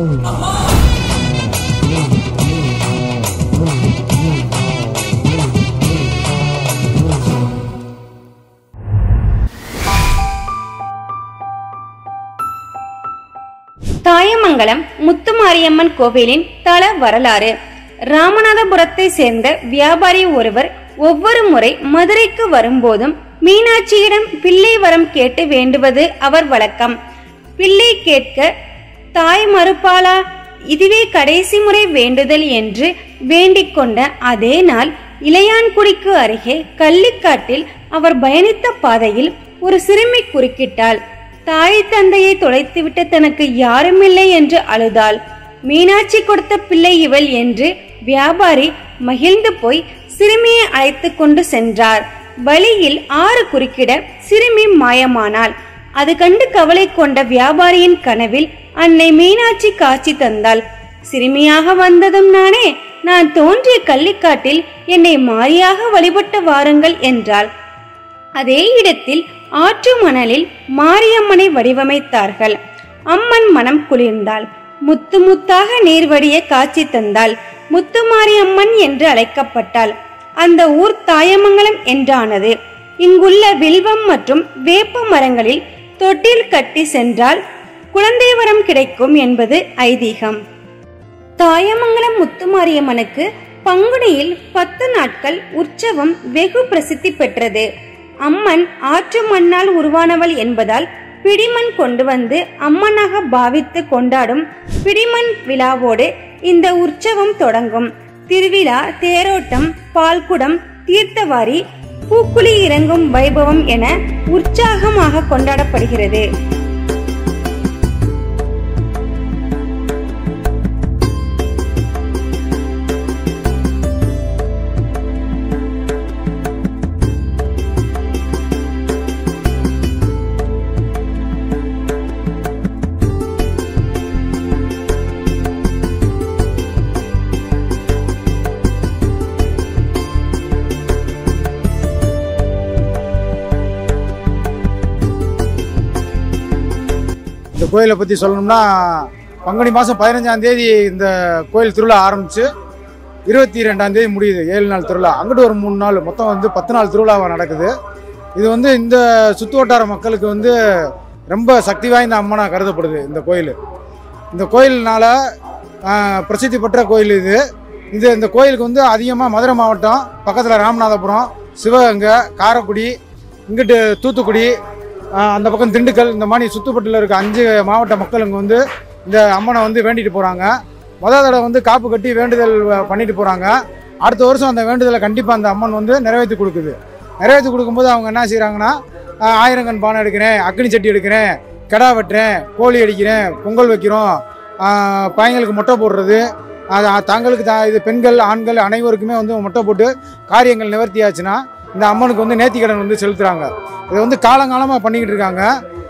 தாயமங்கலம் முத்துமாரியம்மன் கோவிலின் தல வரலாறு ராமநாதபுரத்தை சேர்ந்த வியாபாரி ஒருவர் ஒவ்வொரு முறை மதுரைக்கு வரும்போதும் மீனாட்சியிடம் பிள்ளை வரம் கேட்டு வேண்டுவது அவர் வழக்கம் பிள்ளை கேட்க தாய் மறுப்பாளா இதுவே கடைசி முறை வேண்டுதல் என்று வேண்டிக் கொண்ட அதே நாள் இளையான்குடிக்கு அருகே கள்ளிக்காட்டில் அவர் பயணித்த பாதையில் ஒரு சிறுமி குறுக்கிட்டாள் தாய் தந்தையை தொலைத்துவிட்ட தனக்கு யாருமில்லை என்று அழுதாள் மீனாட்சி கொடுத்த பிள்ளை இவள் என்று வியாபாரி மகிழ்ந்து போய் சிறுமியை அழைத்து கொண்டு சென்றார் வழியில் ஆறு குறுக்கிட சிறுமி மாயமானாள் அது கண்டு கவலை கொண்ட வியாபாரியின் கனவில் அன்னை மீனாட்சி காட்சி தந்தாள் சிறுமியாக வந்ததும் நானே நான் தோன்றிய கள்ளிக்காட்டில் என்னை மாரியாக வழிபட்டு வாருங்கள் என்றாள் அதே இடத்தில் ஆற்று மணலில் மாரியம்மனை வடிவமைத்தார்கள் அம்மன் மனம் குளிர்ந்தாள் முத்து முத்தாக நீர் வடிய காட்சி தந்தாள் முத்துமாரியம்மன் என்று அழைக்கப்பட்டாள் அந்த ஊர் தாயமங்கலம் என்றானது இங்குள்ள வில்வம் மற்றும் வேப்ப மரங்களில் தொட்டில் கட்டி சென்றால் குழந்தை வரம் கிடைக்கும் என்பது ஐதீகம் தாயமங்கலம் முத்துமாரியம்மனுக்கு பங்குனியில் பத்து நாட்கள் உற்சவம் வெகு பிரசித்தி பெற்றது அம்மன் ஆற்று மண்ணால் உருவானவள் என்பதால் பிடிமண் கொண்டு வந்து அம்மனாக பாவித்து கொண்டாடும் பிடிமண் விழாவோடு இந்த உற்சவம் தொடங்கும் திருவிழா தேரோட்டம் பால்குடம் தீர்த்தவாரி பூக்குழி இறங்கும் வைபவம் என உற்சாகமாக கொண்டாடப்படுகிறது இந்த கோயிலை பற்றி சொல்லணும்னா பங்குனி மாதம் பதினஞ்சாம் தேதி இந்த கோயில் திருவிழா ஆரம்பித்து இருபத்தி ரெண்டாம் தேதி முடியுது ஏழு நாள் திருவிழா அங்கிட்டு ஒரு மூணு நாள் மொத்தம் வந்து பத்து நாள் திருவிழாவாக நடக்குது இது வந்து இந்த சுற்று வட்டார மக்களுக்கு வந்து ரொம்ப சக்தி வாய்ந்த அம்மனாக கருதப்படுது இந்த கோயில் இந்த கோயில்னால ஆஹ், பிரசித்தி பெற்ற கோயில் இது இது இந்த கோயிலுக்கு வந்து அதிகமாக மதுரை மாவட்டம் பக்கத்தில் ராமநாதபுரம் சிவகங்கை காரைக்குடி இங்கிட்டு தூத்துக்குடி ஆஹ், அந்த பக்கம் திண்டுக்கல் இந்த மாதிரி சுத்துப்பட்டில் இருக்க அஞ்சு மாவட்ட மக்கள் இங்கே வந்து இந்த அம்மனை வந்து வேண்டிட்டு போகிறாங்க மொதல் தடவை வந்து காப்பு கட்டி வேண்டுதல் வ- பண்ணிட்டு போகிறாங்க அடுத்த வருஷம் அந்த வேண்டுதலை கண்டிப்பாக அந்த அம்மன் வந்து நிறைவேற்றி கொடுக்குது நிறைவேற்றி கொடுக்கும்போது அவங்க என்ன செய்கிறாங்கன்னா ஆயிரங்கன் பானை எடுக்கிறேன் அக்னி சட்டி எடுக்கிறேன் கிடா வெட்டுறேன் கோழி அடிக்கிறேன் பொங்கல் வைக்கிறோம் ஆஹ், பையங்களுக்கு மொட்டை போடுறது அது தங்களுக்கு த இது பெண்கள் ஆண்கள் அனைவருக்குமே வந்து மொட்டை போட்டு காரியங்கள் நிவர்த்தி ஆச்சுன்னா இந்த அம்மனுக்கு வந்து நேர்த்திக்கடன் வந்து செலுத்துகிறாங்க இதை வந்து காலங்காலமாக பண்ணிக்கிட்டு இருக்காங்க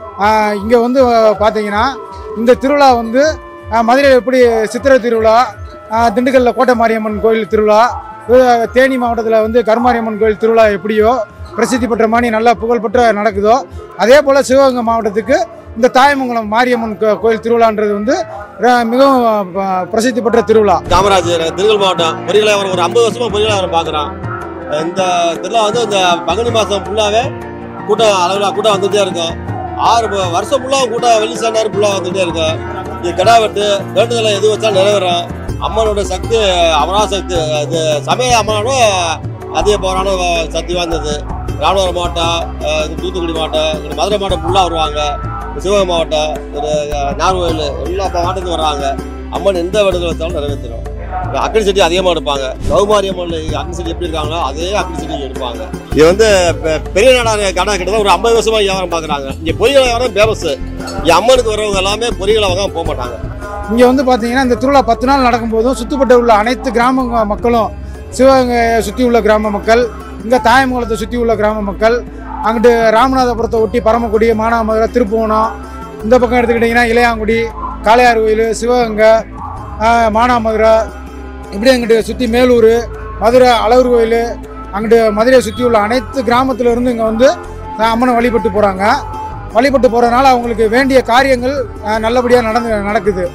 இங்கே வந்து அஹ், பார்த்தீங்கன்னா இந்த திருவிழா வந்து அஹ், மதுரையில் எப்படி சித்திரை திருவிழா அஹ், திண்டுக்கல்ல கோட்டை மாரியம்மன் கோயில் திருவிழா அஹ், தேனி மாவட்டத்தில் வந்து கருமாரியம்மன் கோயில் திருவிழா எப்படியோ பிரசித்தி பெற்ற மாதிரி நல்லா புகழ்பெற்ற நடக்குதோ அதே போல் சிவகங்கை மாவட்டத்துக்கு இந்த தாயமங்கலம் மாரியம்மன் கோ- கோயில் திருவிழான்றது வந்து ர- மிகவும் அஹ், பிரசித்தி பெற்ற திருவிழா காமராஜர் திண்டுக்கல் மாவட்டம் பொறிகளை அவர் ஒரு ஐம்பது வருஷமா பொறிகளை அவர் பார்க்குறான் இந்த திருவிழா வந்து இந்த பங்குனி மாதம் ஃபுல்லாகவே கூட்டம் அளவில் கூட்டம் வந்துகிட்டே இருக்கும் ஆறு ம- வருஷம் ஃபுல்லாக கூட்டம் வெள்ளி சாண்டார் ஃபுல்லாக வந்துகிட்டே இருக்கும் இது கிடா வெட்டு வேண்டுதலை எது வச்சாலும் நிறைவேறும் அம்மனோட சக்தி அமரா சக்தி இது சமய அம்மனோட அதிக பவரான சக்தி வாய்ந்தது ராமநாதபுரம் மாவட்டம் அஹ், இது தூத்துக்குடி மாவட்டம் இங்க மதுரை மாவட்டம் ஃபுல்லாக வருவாங்க சிவகங்கை மாவட்டம் ஒரு அஹ், நாகர்கோவில் எல்லா மாவட்டத்துக்கும் வர்றாங்க அம்மன் எந்த வேண்டுதல் வச்சாலும் நிறைவேற்றிடும் அக்னி செடி அதிகமாக எடுப்பாங்க கௌமாரி அம்மன் அக்னி செடி எப்படி இருக்காங்களோ அதே அக்னி செடி எடுப்பாங்க இது வந்து பெ- பெரிய நாடாக கடை கிட்டத்தட்ட ஒரு ஐம்பது வருஷமா வியாபாரம் பார்க்குறாங்க இங்கே பொறிகளை வியாபாரம் பேமஸ் இங்கே அம்மனுக்கு வரவங்க எல்லாமே பொறிகளை வாங்க போக மாட்டாங்க இங்கே வந்து பார்த்தீங்கன்னா இந்த திருவிழா பத்து நாள் நடக்கும்போதும் சுற்றுப்பட்டு உள்ள அனைத்து கிராம மக்களும் சிவகங்கையை சுற்றி உள்ள கிராம மக்கள் இங்கே தாயமங்கலத்தை சுற்றி உள்ள கிராம மக்கள் அங்கிட்டு ராமநாதபுரத்தை ஒட்டி பரமக்குடி மானாமதுரை திருப்புவனம் இந்த பக்கம் எடுத்துக்கிட்டிங்கன்னா இளையாங்குடி காளையார் கோயில் சிவகங்கை ஆஹ், மானாமதுரை இப்படி அங்கிட்டு சுற்றி மேலூர் மதுரை அழகர் கோயில் அங்கிட்டு மதுரையை சுற்றி உள்ள அனைத்து கிராமத்துல இருந்து இங்கே வந்து ஆஹ், அம்மனை வழிபட்டு போகிறாங்க வழிபட்டு போகிறதுனால அவங்களுக்கு வேண்டிய காரியங்கள் நல்லபடியாக நடந்து நடக்குது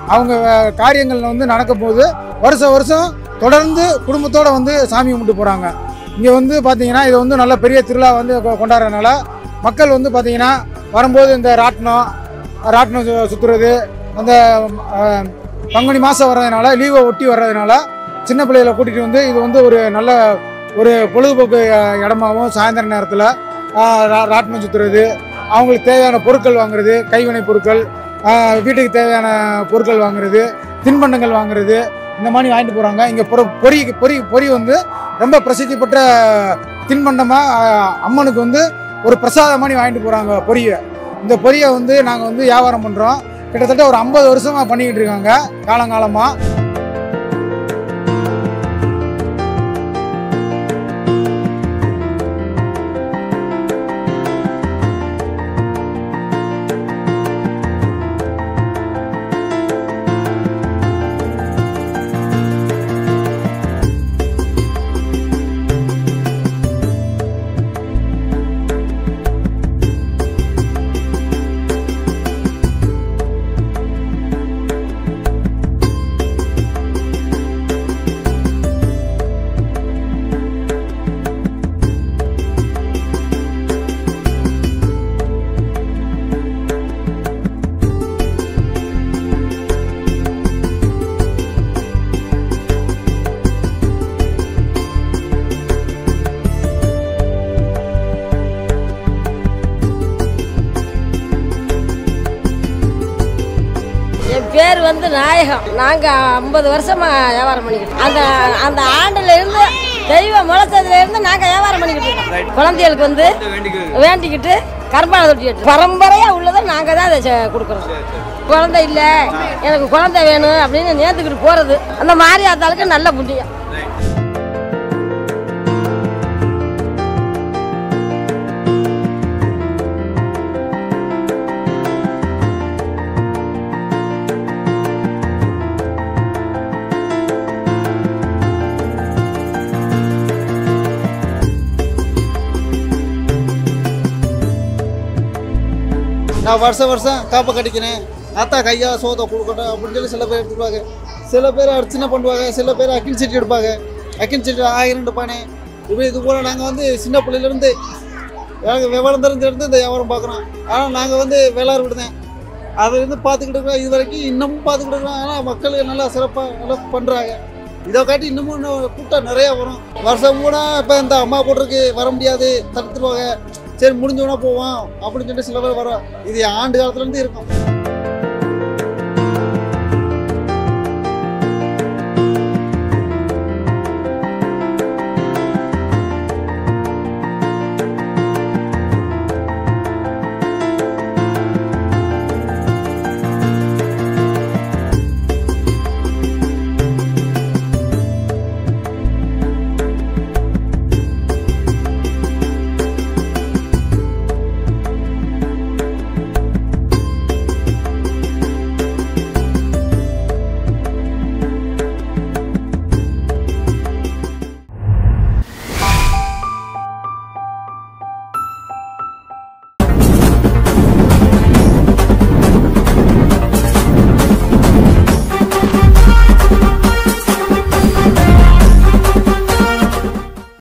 அவங்க அஹ், காரியங்கள் வந்து நடக்கும் போது வருஷம் வருஷம் தொடர்ந்து குடும்பத்தோட வந்து சாமி கும்பிட்டு போகிறாங்க இங்கே வந்து பார்த்தீங்கன்னா இது வந்து நல்ல பெரிய திருவிழா வந்து கொ- கொண்டாடுறதுனால மக்கள் வந்து பார்த்தீங்கன்னா வரும்போது இந்த ராட்டினம் ராட்டினம் சு- சுற்றுறது அந்த அஹ், பங்குனி மாதம் வர்றதுனால லீவை ஒட்டி வர்றதுனால சின்ன பிள்ளைகளை கூட்டிகிட்டு வந்து இது வந்து ஒரு நல்ல ஒரு பொழுதுபோக்கு அஹ், இடமாவும் சாயந்தர நேரத்தில் ராட்டினம் சுற்றுறது அவங்களுக்கு தேவையான பொருட்கள் வாங்குறது கைவினை பொருட்கள் ஆஹ், வீட்டுக்கு தேவையான பொருட்கள் வாங்குறது தின்பண்டங்கள் வாங்குறது இந்த மாதிரி வாங்கிட்டு போகிறாங்க இங்கே பொற பொரி பொரி பொரி வந்து ரொம்ப பிரசித்தி பெற்ற தின்பண்டமாக அம்மனுக்கு வந்து ஒரு பிரசாதம் மாதிரி வாங்கிட்டு போகிறாங்க பொரியை இந்த பொரியை வந்து நாங்கள் வந்து வியாபாரம் பண்ணுறோம் கிட்டத்தட்ட ஒரு ஐம்பது வருஷமாக பண்ணிக்கிட்டு இருக்காங்க காலங்காலமாக என் பேர் வந்து நாயகம் நாங்கள் ஐம்பது வருஷமா வியாபாரம் பண்ணிக்கிட்டு அந்த அந்த ஆண்டுல இருந்து தெய்வம் முளைச்சதுல இருந்து நாங்கள் வியாபாரம் பண்ணிக்கிட்டு இருக்கோம் குழந்தைகளுக்கு வந்து வேண்டிக்கிட்டு கரும்பான தொட்டி எடுத்து பரம்பரையா உள்ளதை நாங்கள் தான் அதை செ- கொடுக்குறோம் குழந்தை இல்லை எனக்கு குழந்தை வேணும் அப்படின்னு நேர்த்துக்கிட்டு போறது அந்த மாதிரி ஆத்தாளுக்கு நல்ல புண்ணியம் நான் வருஷம் வருஷம் காப்பை கட்டிக்கிறேன் ஆத்தா கையா சோத்தை கொடுக்கட்டும் அப்படின்னு சொல்லி சில பேர் எடுத்துக்குவாங்க சில பேர் அர்ச்சனை பண்ணுவாங்க சில பேர் அக்கின் சீட்டு எடுப்பாங்க அக்கின் சீட்டு ஆயிரம் ரெண்டு பானை இப்படி இது போல் நாங்கள் வந்து சின்ன பிள்ளையிலேருந்து எனக்கு விவரம் தெரிஞ்சிருந்து இந்த வியாபாரம் பார்க்குறோம் ஆனால் நாங்கள் வந்து வேளாறு விடுதேன் அதுலேருந்து பார்த்துக்கிட்டு இருக்கோம் இது வரைக்கும் இன்னமும் பார்த்துக்கிட்டு இருக்கோம் ஆனால் மக்கள் நல்லா சிறப்பாக நல்லா பண்ணுறாங்க இதை காட்டி இன்னமும் இன்னும் கூட்டம் நிறையா வரும் வருஷம் கூட இப்போ இந்த அம்மா போட்டிருக்கு வர முடியாது தடுத்துருவாங்க சரி முடிஞ்சோன்னா போவோம் அப்படின்னு சொல்லிட்டு சில பேர் வரோம் இது ஆண்டு காலத்துலேருந்து இருக்கும்